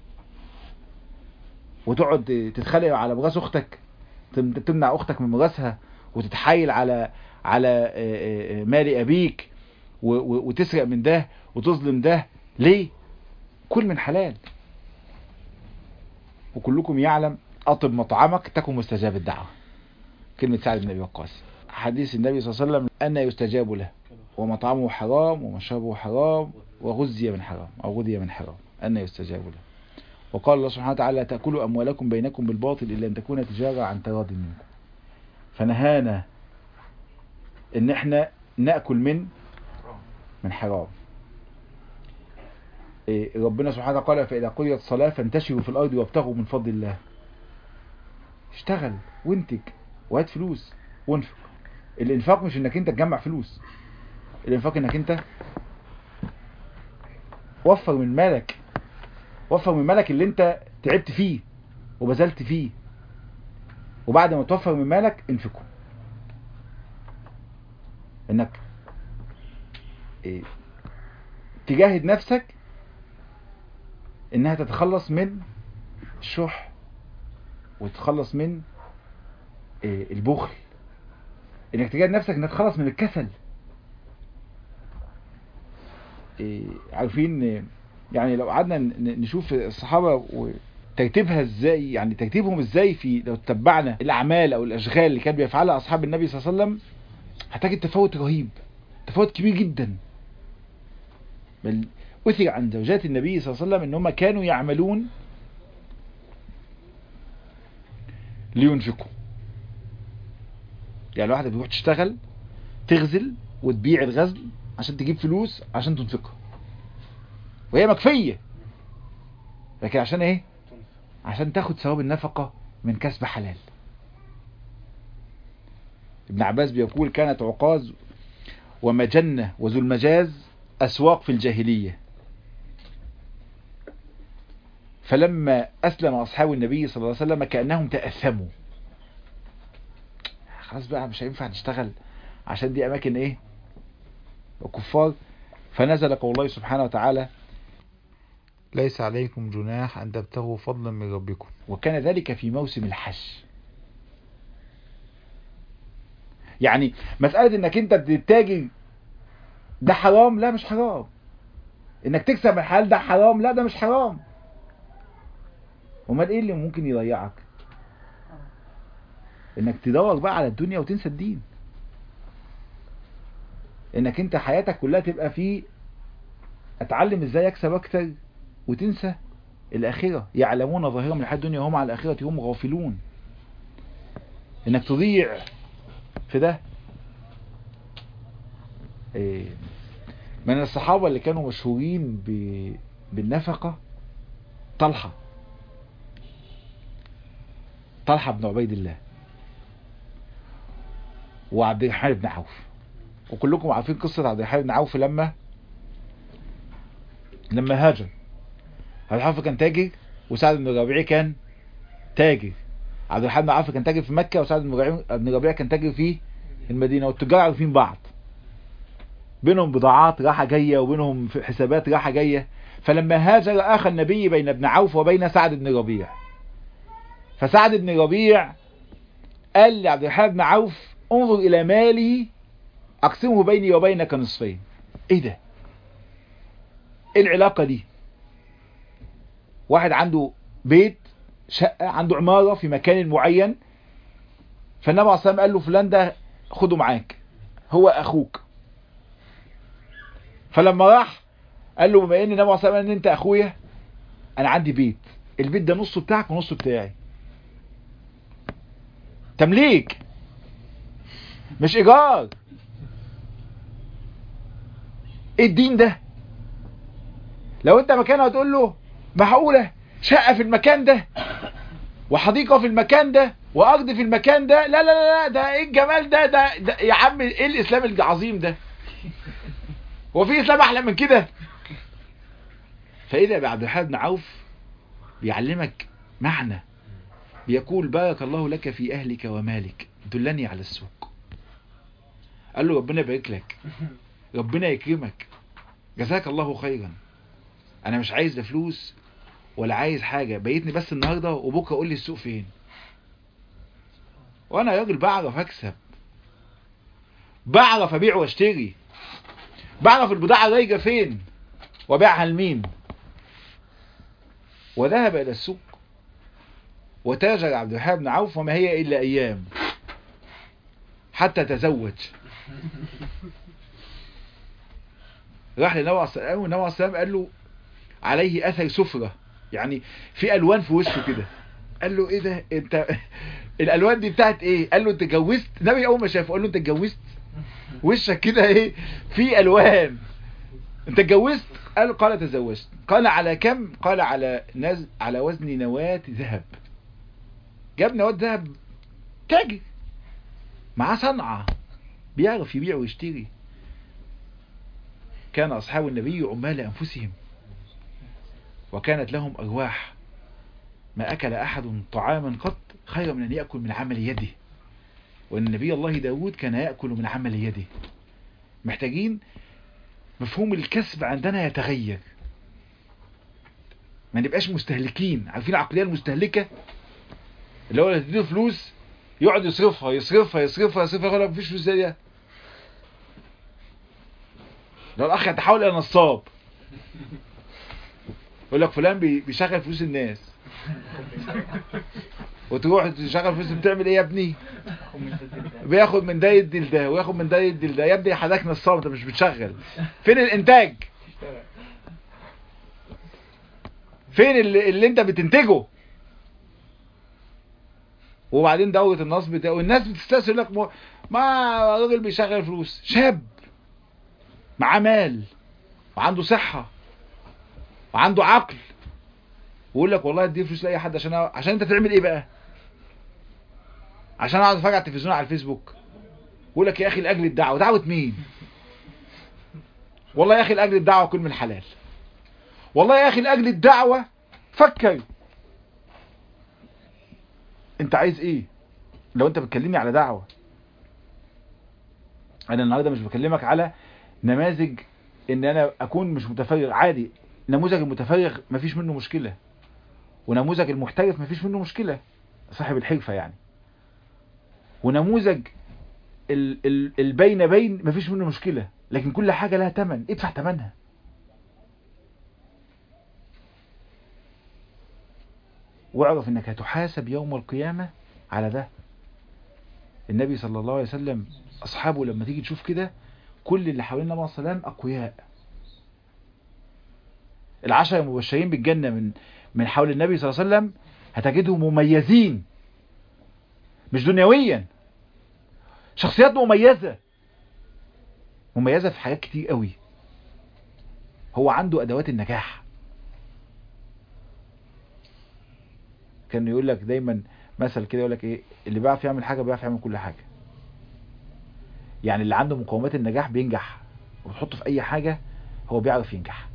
وتقعد تتخانق على ميراث اختك تمنع اختك من ميراثها وتتحايل على على مال ابيك وتسرق من ده وتظلم ده ليه كل من حلال وكلكم يعلم اطب مطعمك تكن مستجاب الدعوه كلمه سعد بن ابي وقاص حديث النبي صلى الله عليه وسلم ان يستجاب له ومطعمه حرام ومشربه حرام وغزي من حرام او غذي من حرام ان يستجاب له وقال الله سبحانه وتعالى تأكلوا أموالكم بينكم بالباطل إلا أن تكون تجارة عن تراض منكم فنهانا ان احنا نأكل من من حرام إيه ربنا سبحانه قال فإذا قضيت الصلاة فانتشروا في الأرض وابتغوا من فضل الله اشتغل وانتج وهات فلوس وانفق الانفاق مش انك انت تجمع فلوس الانفاق انك انت وفر من مالك وفر من مالك اللي انت تعبت فيه وبذلت فيه وبعد ما توفر من مالك انفقه انك ايه تجاهد نفسك انها تتخلص من الشح وتتخلص من ايه البخل انك تجاهد نفسك انك تتخلص من الكسل ايه عارفين يعني لو قعدنا نشوف الصحابة وترتيبها ازاي يعني ترتيبهم ازاي في لو تتبعنا الاعمال او الاشغال اللي كان بيفعلها اصحاب النبي صلى الله عليه وسلم هتجد تفاوت رهيب تفاوت كبير جدا بل أثر عن زوجات النبي صلى الله عليه وسلم ان هم كانوا يعملون لينفقوا يعني الواحدة بيروح تشتغل تغزل وتبيع الغزل عشان تجيب فلوس عشان تنفقها وهي مكفية لكن عشان ايه عشان تاخد ثواب النفقة من كسب حلال ابن عباس بيقول كانت عقاز ومجنة وذو المجاز أسواق في الجاهلية فلما أسلم أصحاب النبي صلى الله عليه وسلم كأنهم تأثموا خلاص بقى مش هينفع نشتغل عشان دي أماكن إيه وكفار فنزل قول الله سبحانه وتعالى ليس عليكم جناح أن تبتغوا فضلا من ربكم وكان ذلك في موسم الحج يعني مسألة انك انت تتاجر ده حرام لا مش حرام انك تكسب من الحلال ده حرام لا ده مش حرام امال ايه اللي ممكن يضيعك انك تدور بقى على الدنيا وتنسى الدين انك انت حياتك كلها تبقى في اتعلم ازاي اكسب اكتر وتنسى الاخرة يعلمون ظاهرا من الحياة الدنيا وهم على الاخرة هم غافلون انك تضيع في ده إيه من الصحابة اللي كانوا مشهورين ب... بالنفقة طلحة طلحة بن عبيد الله وعبد الرحمن بن عوف وكلكم عارفين قصة عبد الرحمن بن عوف لما لما هاجر عبد الرحمن كان تاجر وسعد بن ربيعي كان تاجر عبد الرحمن بن عوف كان تاجر في مكة وسعد بن ربيعي كان تاجر في المدينة والتجار عارفين بعض بينهم بضاعات راحة جاية وبينهم حسابات راحة جاية فلما هاجر اخى النبي بين ابن عوف وبين سعد بن ربيع فسعد بن ربيع قال لعبد الرحمن بن عوف انظر الى مالي اقسمه بيني وبينك نصفين ايه ده ايه العلاقة دي واحد عنده بيت شقة عنده عمارة في مكان معين فالنبي عليه الصلاة قال له فلان ده خده معاك هو اخوك فلما راح قال له بما ان النبي عليه الصلاة ان انت اخويا انا عندي بيت البيت ده نصه بتاعك ونصه بتاعي تمليك مش ايجار ايه الدين ده لو انت مكانه هتقول له معقولة شقة في المكان ده وحديقة في المكان ده وارض في المكان ده لا لا لا, لا ده ايه الجمال ده, ده ده يا عم ايه الاسلام العظيم ده هو في اسلام احلى من كده فاذا بعبد الرحمن بن عوف بيعلمك معنى بيقول بارك الله لك في اهلك ومالك دلني على السوق قال له ربنا يبارك لك ربنا يكرمك جزاك الله خيرا انا مش عايز لا فلوس ولا عايز حاجة بيتني بس النهاردة وبكرة قول لي السوق فين وانا راجل بعرف اكسب بعرف ابيع واشتري بعرف البضاعة رايجة فين وبيعها لمين وذهب الى السوق وتاجر عبد الرحمن بن عوف وما هي الا ايام حتى تزوج راح للنبي عليه الصلاه والنبي عليه الصلاه قال له عليه اثر سفرة يعني في الوان في وشه كده قال له ايه ده انت الالوان دي بتاعت ايه قال له انت اتجوزت النبي اول ما شافه قال له انت اتجوزت وشك كده ايه في الوان انت اتجوزت قال قال تزوجت قال على كم قال على نز... على وزن نواة ذهب جاب نواة ذهب تاجر معاه صنعة بيعرف يبيع ويشتري كان أصحاب النبي عمال أنفسهم وكانت لهم أرواح ما أكل أحد طعاما قط خير من أن يأكل من عمل يده وأن النبي الله داود كان يأكل من عمل يده محتاجين مفهوم الكسب عندنا يتغير ما نبقاش مستهلكين عارفين العقلية المستهلكة اللي هو اللي تديله فلوس يقعد يصرفها يصرفها يصرفها يصرفها يقول مفيش فلوس زي لو الاخ يتحول الى نصاب يقول لك فلان بيشغل فلوس الناس وتروح تشغل فلوس بتعمل ايه يا ابني بياخد من ده يدي لده وياخد من ده يدي لده يا ابني حضرتك نصاب انت مش بتشغل فين الانتاج فين اللي, اللي انت بتنتجه وبعدين دورة النصب ده والناس بتستسهل لك م... ما راجل بيشغل فلوس شاب معاه مال وعنده صحة وعنده عقل ويقول لك والله اديه فلوس لاي حد عشان أ... عشان انت تعمل ايه بقى عشان اقعد اتفرج على التلفزيون على الفيسبوك يقول لك يا اخي لاجل الدعوه دعوه مين والله يا اخي لاجل الدعوه كل من حلال والله يا اخي لاجل الدعوه فكر انت عايز ايه لو انت بتكلمني على دعوه انا النهارده مش بكلمك على نماذج ان انا اكون مش متفرغ عادي نموذج المتفرغ مفيش منه مشكله ونموذج المحترف مفيش منه مشكله صاحب الحرفه يعني ونموذج ال ال البين بين مفيش منه مشكلة لكن كل حاجة لها تمن ادفع تمنها واعرف انك هتحاسب يوم القيامة على ده النبي صلى الله عليه وسلم اصحابه لما تيجي تشوف كده كل اللي حوالين النبي صلى الله عليه وسلم اقوياء العشرة المبشرين بالجنة من من حول النبي صلى الله عليه وسلم هتجدهم مميزين مش دنيويا شخصيات مميزة مميزة في حاجات كتير قوي هو عنده ادوات النجاح كان يقول لك دايما مثل كده يقول لك ايه اللي بيعرف يعمل حاجه بيعرف يعمل كل حاجه يعني اللي عنده مقومات النجاح بينجح وتحطه في اي حاجه هو بيعرف ينجح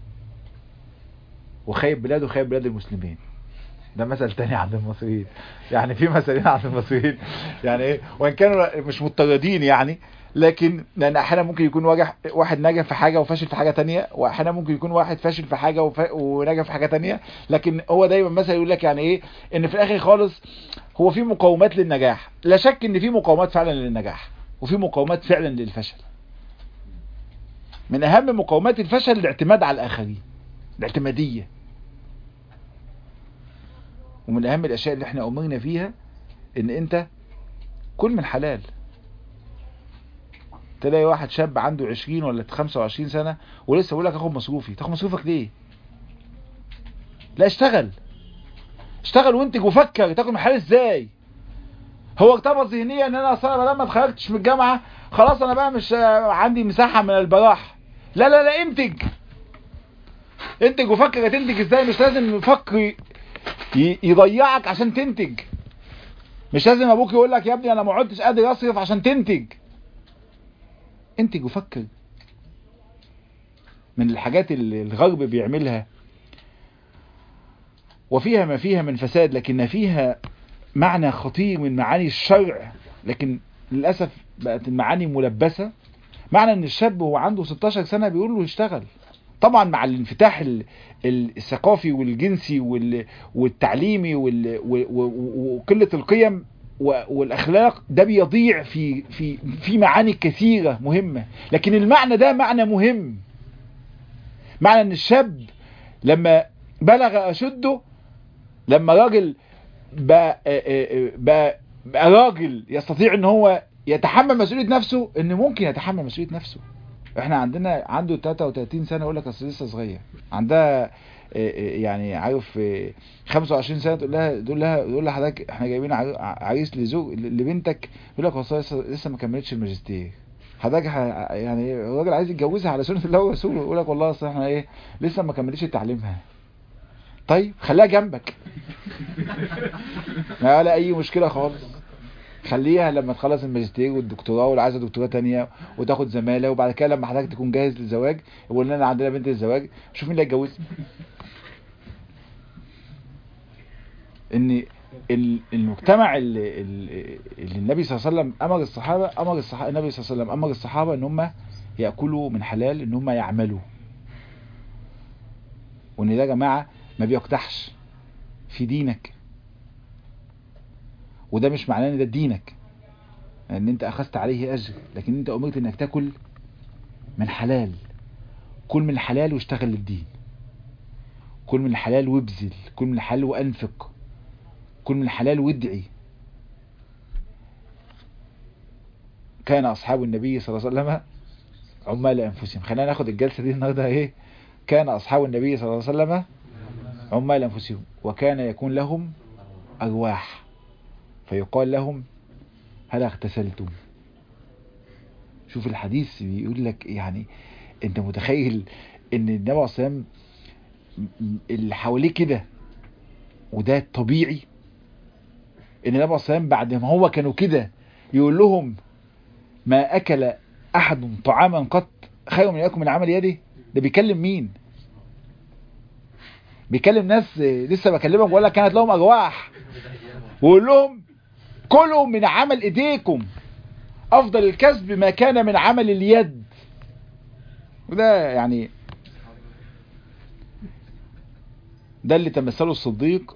وخايب بلاده خايب بلاد المسلمين ده مثل تاني عند المصريين يعني في مثلين عند المصريين يعني ايه وان كانوا مش مضطردين يعني لكن لان احيانا ممكن يكون واجح واحد ناجح في حاجه وفاشل في حاجه تانية واحيانا ممكن يكون واحد فاشل في حاجه وف... وناجح في حاجه تانية لكن هو دايما مثلا يقول لك يعني ايه ان في الاخر خالص هو في مقومات للنجاح لا شك ان في مقومات فعلا للنجاح وفي مقومات فعلا للفشل من اهم مقومات الفشل الاعتماد على الاخرين الاعتماديه ومن اهم الاشياء اللي احنا امرنا فيها ان انت كل من حلال تلاقي واحد شاب عنده 20 ولا 25 سنة ولسه بيقول لك اخد مصروفي تاخد مصروفك ليه لا اشتغل اشتغل وانتج وفكر تاخد من حلال ازاي هو ارتبط ذهنيا ان انا اصلا لما اتخرجتش من الجامعة خلاص انا بقى مش عندي مساحة من البراح لا لا لا انتج انتج وفكر هتنتج ازاي مش لازم يفكر يضيعك عشان تنتج مش لازم ابوك يقول لك يا ابني انا ما عدتش قادر اصرف عشان تنتج انتج وفكر من الحاجات اللي الغرب بيعملها وفيها ما فيها من فساد لكن فيها معنى خطير من معاني الشرع لكن للأسف بقت المعاني ملبسة معنى ان الشاب وهو عنده 16 سنة بيقول له يشتغل طبعا مع الانفتاح الثقافي والجنسي والتعليمي وقلة القيم والاخلاق ده بيضيع في في في معاني كثيره مهمه لكن المعنى ده معنى مهم معنى ان الشاب لما بلغ اشده لما راجل بقى, بقى, بقى راجل يستطيع ان هو يتحمل مسؤوليه نفسه ان ممكن يتحمل مسؤوليه نفسه احنا عندنا عنده 33 سنه يقول لك اصل لسه صغير عندها يعني عارف 25 سنه تقول لها تقول لها تقول لحضرتك احنا جايبين عريس لزوج لبنتك يقول لك اصل لسه لسه ما كملتش الماجستير حضرتك يعني الراجل عايز يتجوزها على سنه الله ورسوله يقول لك والله اصل احنا ايه لسه ما كملتش تعليمها طيب خليها جنبك ما ولا اي مشكله خالص خليها لما تخلص الماجستير والدكتوراه واللي عايزه دكتوراه تانية وتاخد زماله وبعد كده لما حضرتك تكون جاهز للزواج يقول لنا عندنا بنت الزواج شوف مين اللي هيتجوزها ان المجتمع اللي, اللي النبي صلى الله عليه وسلم امر الصحابه امر الصحابه النبي صلى الله عليه وسلم امر الصحابه ان هم ياكلوا من حلال ان هم يعملوا وان ده يا جماعه ما بيقتحش في دينك وده مش معناه ان ده دينك ان انت اخذت عليه اجر لكن انت امرت انك تاكل من حلال كل من الحلال واشتغل للدين كل من الحلال وابذل كل من الحلال وانفق كل من الحلال وادعي كان اصحاب النبي صلى الله عليه وسلم عمال انفسهم خلينا ناخد الجلسه دي النهارده ايه كان اصحاب النبي صلى الله عليه وسلم عمال انفسهم وكان يكون لهم ارواح فيقال لهم هل اغتسلتم شوف الحديث بيقول لك يعني انت متخيل ان النبي عليه الصلاه اللي حواليه كده وده طبيعي ان النبي عليه الصلاه بعد ما هو كانوا كده يقول لهم ما اكل احد طعاما قط خير من ياكل من عمل يده ده بيكلم مين بيكلم ناس لسه بكلمك بقول لك كانت لهم ارواح ويقول لهم كلوا من عمل ايديكم افضل الكسب ما كان من عمل اليد وده يعني ده اللي تمثله الصديق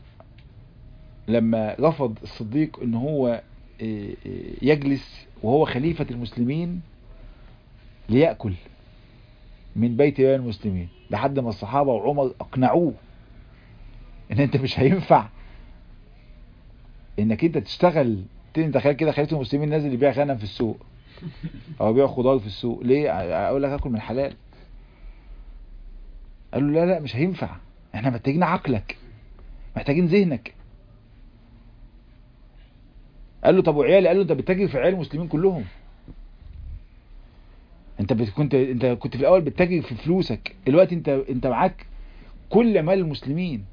لما رفض الصديق ان هو يجلس وهو خليفة المسلمين ليأكل من بيت بين المسلمين لحد ما الصحابة وعمر اقنعوه ان انت مش هينفع انك انت تشتغل تخيل كده خليفة المسلمين نازل يبيع غنم في السوق او ابيع خضار في السوق ليه اقول لك اكل من حلال قال له لا لا مش هينفع احنا محتاجين عقلك محتاجين ذهنك قال له طب وعيالي قال له انت بتتاجر في عيال المسلمين كلهم انت بت- كنت انت كنت في الاول بتتاجر في فلوسك دلوقتي انت انت معاك كل مال المسلمين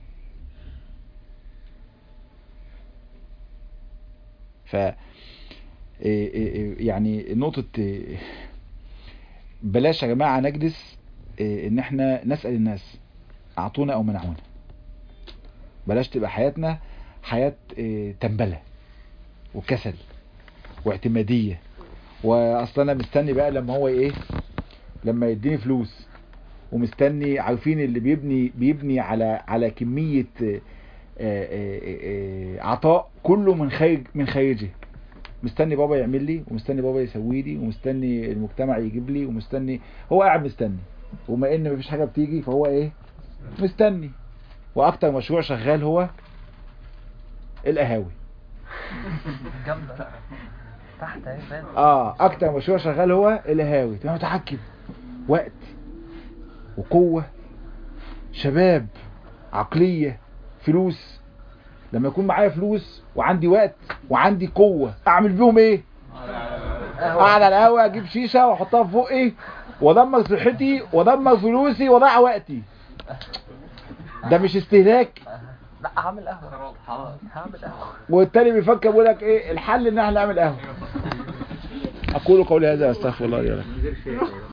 ف إيه إيه إيه يعني نقطة إيه بلاش يا جماعة نجلس إيه ان احنا نسأل الناس اعطونا او منعونا بلاش تبقى حياتنا حياة إيه تنبلة وكسل واعتمادية واصلا انا مستني بقى لما هو ايه لما يديني فلوس ومستني عارفين اللي بيبني بيبني على على كمية آه، آه، آه، آه، عطاء كله من خارج من خارجه مستني بابا يعمل لي ومستني بابا يسوي لي ومستني المجتمع يجيب لي ومستني هو قاعد مستني وما ان مفيش حاجة بتيجي فهو ايه مستني واكتر مشروع شغال هو القهاوي جامدة تحت اهي فاهم اه اكتر مشروع شغال هو القهاوي تبقى متحكم وقت وقوة شباب عقلية فلوس لما يكون معايا فلوس وعندي وقت وعندي قوة اعمل بيهم ايه اقعد على القهوة اجيب شيشة واحطها في بقي وادمر صحتي وادمر فلوسي واضيع وقتي ده مش استهلاك لا هعمل قهوة هعمل قهوة والتاني بيفكر بيقول لك ايه الحل ان احنا نعمل قهوة اقول قولي هذا استغفر الله لي ولكم